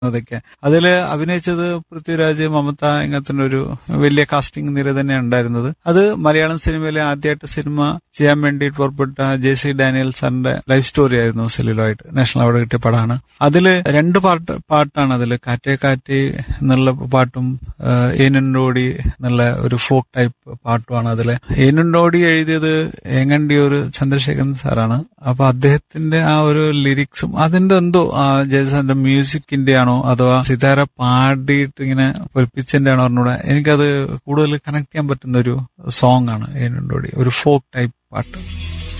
അതൊക്കെ അതില് അഭിനയിച്ചത് പൃഥ്വിരാജ് മമത ഇങ്ങനത്തെ ഒരു വലിയ കാസ്റ്റിംഗ് നിര തന്നെ ഉണ്ടായിരുന്നത് അത് മലയാളം സിനിമയിലെ ആദ്യമായിട്ട് സിനിമ ചെയ്യാൻ വേണ്ടി പുറപ്പെട്ട ജെ സി ഡാനിയൽ സാറിന്റെ ലൈഫ് സ്റ്റോറി ആയിരുന്നു സെല്ലുലോയിട്ട് നാഷണൽ അവാർഡ് കിട്ടിയ പടമാണ് അതില് രണ്ട് പാട്ട് പാട്ടാണ് അതിൽ കാറ്റേ കാറ്റേ എന്നുള്ള പാട്ടും ഏനുണ്ടോടി എന്നുള്ള ഒരു ഫോക്ക് ടൈപ്പ് പാട്ടുമാണ് അതില് ഏനുണ്ടോടി എഴുതിയത് ഏങ്ങണ്ടിയൂർ ചന്ദ്രശേഖരൻ സാറാണ് അപ്പൊ അദ്ദേഹത്തിന്റെ ആ ഒരു ലിറിക്സും അതിന്റെ എന്തോ ആ ജയസാറിന്റെ മ്യൂസിക്കിന്റെ ആണോ അഥവാ സിതാര പാടിയിട്ട് ഇങ്ങനെ പൊലിപ്പിച്ചതിന്റെ ആണോ പറഞ്ഞൂടെ എനിക്കത് കൂടുതൽ കണക്ട് ചെയ്യാൻ പറ്റുന്ന ഒരു സോങ് ആണ് ഏനുണ്ടോടി ഒരു ഫോക്ക് ടൈപ്പ് പാട്ട്